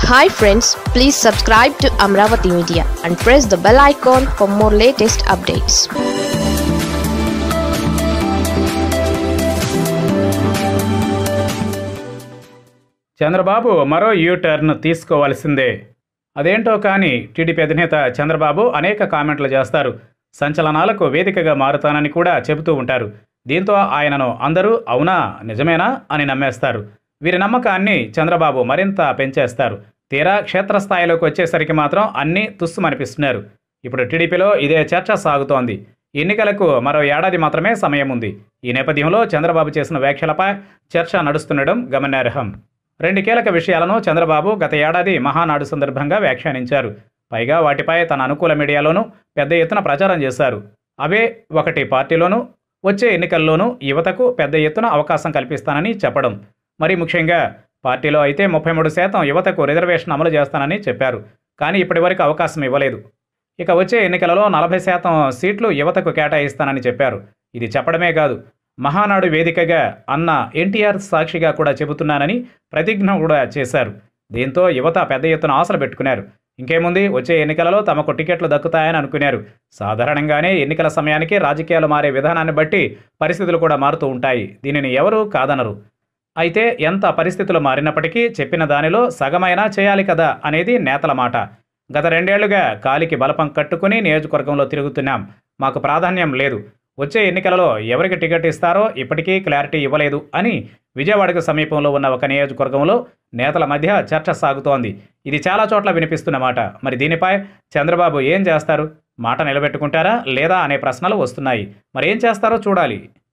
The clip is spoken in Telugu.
hi friends please subscribe to Amaravati media and press the bell icon for more latest updates Chandrababu మరో యూ టర్న్ తీసుకోవాల్సిందే అదేంటో కానీ టీడీపీ అధినేత చంద్రబాబు అనేక కామెంట్లు చేస్తారు సంచలనాలకు వేదికగా మారుతానని కూడా చెబుతూ ఉంటారు దీంతో ఆయనను అందరూ అవునా నిజమేనా అని నమ్మేస్తారు వీరి నమ్మకాన్ని చంద్రబాబు మరింత పెంచేస్తారు తీరా క్షేత్రస్థాయిలోకి వచ్చేసరికి మాత్రం అన్నీ తుస్సుమనిపిస్తున్నారు ఇప్పుడు టీడీపీలో ఇదే చర్చ సాగుతోంది ఎన్నికలకు మరో ఏడాది మాత్రమే సమయం ఉంది ఈ నేపథ్యంలో చంద్రబాబు చేసిన వ్యాఖ్యలపై చర్చ నడుస్తుండడం గమనార్హం రెండు కీలక విషయాలను చంద్రబాబు గత ఏడాది మహానాడు సందర్భంగా వ్యాఖ్యానించారు పైగా వాటిపై తన అనుకూల మీడియాలోనూ పెద్ద ఎత్తున ప్రచారం చేశారు అవే ఒకటి పార్టీలోనూ వచ్చే ఎన్నికల్లోనూ యువతకు పెద్ద ఎత్తున అవకాశం కల్పిస్తానని చెప్పడం మరి ముఖ్యంగా పార్టీలో అయితే ముప్పై మూడు శాతం యువతకు రిజర్వేషన్ అమలు చేస్తానని చెప్పారు కానీ ఇప్పటివరకు అవకాశం ఇవ్వలేదు ఇక వచ్చే ఎన్నికలలో నలభై శాతం సీట్లు యువతకు కేటాయిస్తానని చెప్పారు ఇది చెప్పడమే కాదు మహానాడు వేదికగా అన్న ఎన్టీఆర్ సాక్షిగా కూడా చెబుతున్నానని ప్రతిజ్ఞ కూడా చేశారు దీంతో యువత పెద్ద ఎత్తున ఆశలు పెట్టుకున్నారు ఇంకేముంది వచ్చే ఎన్నికలలో తమకు టికెట్లు దక్కుతాయని అనుకున్నారు సాధారణంగానే ఎన్నికల సమయానికి రాజకీయాలు మారే విధానాన్ని బట్టి పరిస్థితులు కూడా మారుతూ ఉంటాయి దీనిని ఎవరూ కాదనరు అయితే ఎంత పరిస్థితులు మారినప్పటికీ చెప్పిన దానిలో సగమైనా చేయాలి కదా అనేది నేతల మాట గత రెండేళ్లుగా కాలికి బలపం కట్టుకుని నియోజకవర్గంలో తిరుగుతున్నాం మాకు ప్రాధాన్యం లేదు వచ్చే ఎన్నికలలో ఎవరికి టికెట్ ఇస్తారో ఇప్పటికీ క్లారిటీ ఇవ్వలేదు అని విజయవాడకు సమీపంలో ఉన్న ఒక నియోజకవర్గంలో నేతల మధ్య చర్చ సాగుతోంది ఇది చాలా చోట్ల వినిపిస్తున్న మాట మరి దీనిపై చంద్రబాబు ఏం చేస్తారు మాట నిలబెట్టుకుంటారా లేదా అనే ప్రశ్నలు వస్తున్నాయి మరి ఏం చేస్తారో చూడాలి